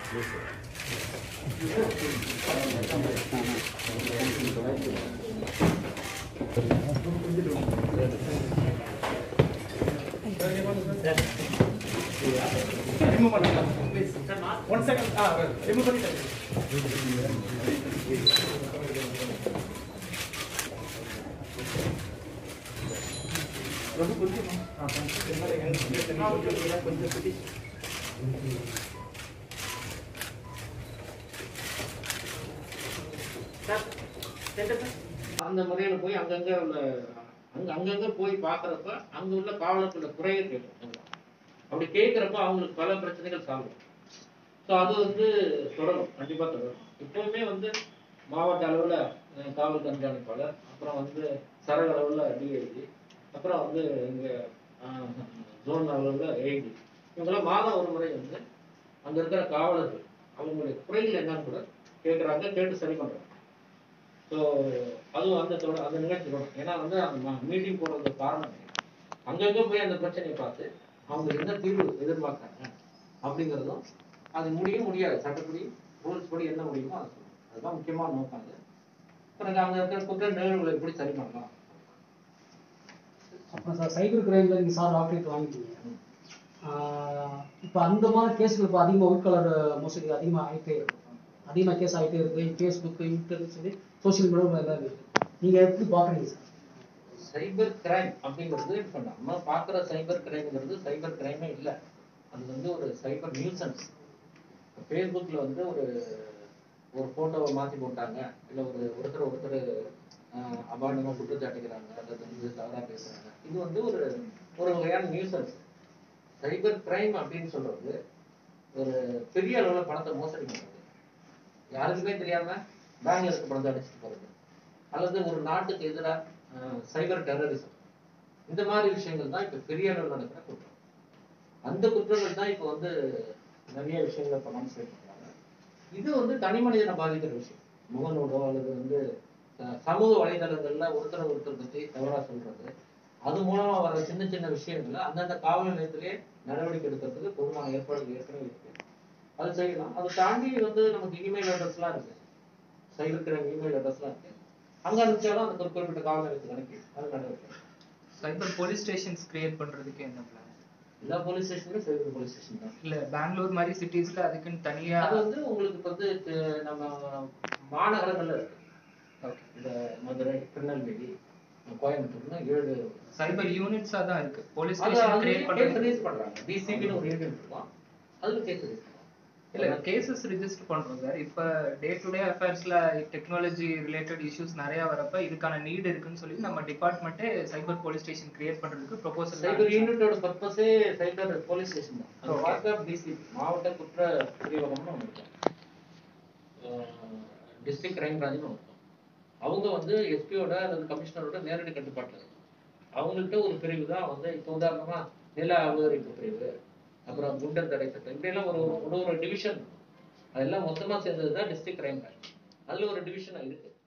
Remove பண்ணுங்க please one second ஆ remove பண்ணிட்டேன் ரொம்ப கொஞ்சம் ஆ கொஞ்சம் கொஞ்சம் பிடி சார் சென்டர் சார் அந்த முறையில் போய் அங்கங்கே உள்ள அங்க அங்கங்க போய் பார்க்குறப்ப அங்க உள்ள காவலர்களோட குறையை கேட்கும் அப்படி கேட்குறப்ப அவங்களுக்கு பல பிரச்சனைகள் சால்வ் ஸோ அது வந்து தொடரும் கண்டிப்பா தொடரும் இப்போவுமே வந்து மாவட்ட அளவுல அஹ், காவல் கண்காணிப்பாளர் அப்புறம் வந்து சரக அளவுல டிஐஜி அப்புறம் வந்து இங்க ஜோன் அளவுல ஏடி இவங்கெல்லாம் மாதம் ஒரு முறை வந்து அங்க இருக்கிற காவலர்கள் அவங்களுடைய குறைகள் என்னன்னு கூட கேட்குறாங்க கேட்டு சரி பண்றாங்க ஸோ அதுவும் அந்த தொட அந்த நிகழ்ச்சி தொடரும் ஏன்னா வந்து அந்த மீட்டிங் போடுறது காரணம் அங்கங்க போய் அந்த பிரச்சனையை பார்த்து அவங்க என்ன தீர்வு எதிர்பார்க்கறாங்க அப்படிங்கிறதும் அது முடியும் முடியாது சட்டப்படி ரூல்ஸ் படி என்ன முடியுமோ அதை சொல்லணும் அதுதான் முக்கியமான நோக்கம் அது பிறகு அங்க இருக்கிற குற்ற நிகழ்வுகளை எப்படி சரி பண்ணலாம் அப்புறம் சார் சைபர் கிரைம்ல நீங்க சார் டாக்டரேட் வாங்கிட்டீங்க ஆஹ் இப்போ அந்த மாதிரி கேஸ்கள் இப்போ அதிகமாக உட்கலர் மோசடி அதிகமாக ஆகிட்டே இருக்கும் அதிகமாக கேஸ் ஆகிட்டே இருக்கு ஃபேஸ்புக் இன்டர்நெட் சரி சோஷியல் மீடியா எல்லாமே இருக்கு நீங்க எப்படி பாக்குறீங்க சார் சைபர் கிரைம் அப்படிங்கிறது இப்போ நம்ம பார்க்குற சைபர் கிரைம்ங்கிறது சைபர் கிரைமே இல்லை அது வந்து ஒரு சைபர் நியூசன்ஸ் ஃபேஸ்புக்கில் வந்து ஒரு ஒரு ஃபோட்டோவை மாற்றி போட்டாங்க இல்லை ஒரு ஒருத்தர் ஒருத்தர் அபாண்டமாக குற்றச்சாட்டுக்கிறாங்க அல்லது வந்து தவறாக பேசுகிறாங்க இது வந்து ஒரு ஒரு வகையான நியூசன்ஸ் சைபர் கிரைம் அப்படின்னு சொல்றது ஒரு பெரிய அளவில் பணத்தை மோசடி பண்ணுறது யாருக்குமே தெரியாம பேங்க்ல இருக்க பணத்தை அடிச்சுட்டு போறது அல்லது ஒரு நாட்டுக்கு எதிராக சைபர் டெரரிசம் இந்த மாதிரி விஷயங்கள் தான் இப்போ பெரிய அளவில் நடக்கிற குற்றம் அந்த குற்றங்கள் தான் இப்போ வந்து நிறைய விஷயங்களை பணம் சேர்க்கிறாங்க இது வந்து தனி மனிதனை பாதிக்கிற விஷயம் முகநூலோ அல்லது வந்து அஹ், சமூக வலைதளங்கள்ல ஒருத்தர் ஒருத்தர் பத்தி தவறா சொல்றது அது மூலமா வர சின்ன சின்ன விஷயங்களை அந்தந்த காவல் நிலையத்திலே நடவடிக்கை எடுக்கிறதுக்கு போதுமான ஏற்பாடுகள் ஏற்கனவே இருக்கு அது செய்யலாம் அதை தாண்டி வந்து நமக்கு இமெயில் அட்ரஸ்லாம் இருக்கு சைபர் கிரைம் இமெயில் அட்ரஸ்லாம் இருக்கு அங்க அனுப்பிச்சாலும் அந்த ஒரு குறிப்பிட்ட காவல் நிலையத்துக்கு அனுப்பி அது நடவடிக்கை சைபர் போலீஸ் ஸ்டேஷன்ஸ் கிரியேட் பண்றதுக்கு என்ன பிளான் எல்லா போலீஸ் ஸ்டேஷனும் சைபர் போலீஸ் ஸ்டேஷன் தான் இல்ல பெங்களூர் மாதிரி சிட்டிஸ்ல அதுக்குன்னு தனியா அது வந்து உங்களுக்கு இப்ப வந்து து- நம்ம மாநகரங்கள்ல இருக்கு Okay. இந்த மதுரை திருநெல்வேலி கோயம்புத்தூர்னா ஏழு சைபர் யூனிட்ஸா தான் இருக்கு போலீஸ் அது ஸ்டேஷன் அதுலயே கிரியேட் கேஸ் பண்றது ரிலீஸ் பண்றாங்க டிசிபின்னு ஒரு யூனிட் இருக்கும் அதுல கேஸ் ரிலீஸ் இல்ல கேசஸ் ரிஜிஸ்டர் பண்றோம் சார் இப்ப டே டு டே அஃபேர்ஸ்ல டெக்னாலஜி ரிலேட்டட் இஷ்யூஸ் நிறைய வரப்ப இதுக்கான நீட் இருக்குன்னு சொல்லி நம்ம டிபார்ட்மெண்ட்டே சைபர் போலீஸ் ஸ்டேஷன் கிரியேட் பண்றதுக்கு ப்ரொபோசல் சைபர் யூனிட்டோட பர்பஸே சைபர் போலீஸ் ஸ்டேஷன் தான் அது Okay. வாட்ஸ்அப் டிசிபி மாவட்ட குற்ற பிரிவகம்னு ஒன்று இருக்கும் டிஸ்ட்ரிக்ட் கிரைம் பிராஞ்சுன்னு ஒன்று இருக்கும் அவங்க வந்து எஸ்பியோட அல்லது கமிஷனரோட நேரடி கட்டுப்பாட்டில் இருக்கும் அவங்கள்ட்ட ஒரு பிரிவு தான் வந்து இப்போ உதாரணமா நில அபகரிப்பு பிரிவு அப்புறம் குண்டர் தடை சட்டம் இப்படியெல்லாம் ஒரு ஒரு ஒரு டிவிஷன் அதெல்லாம் மொத்தமா சேர்ந்தது தான் டிஸ்ட்ரிக்ட் கிரைம் பிரான்ச் அதுல ஒரு டிவிஷன் இருக்கு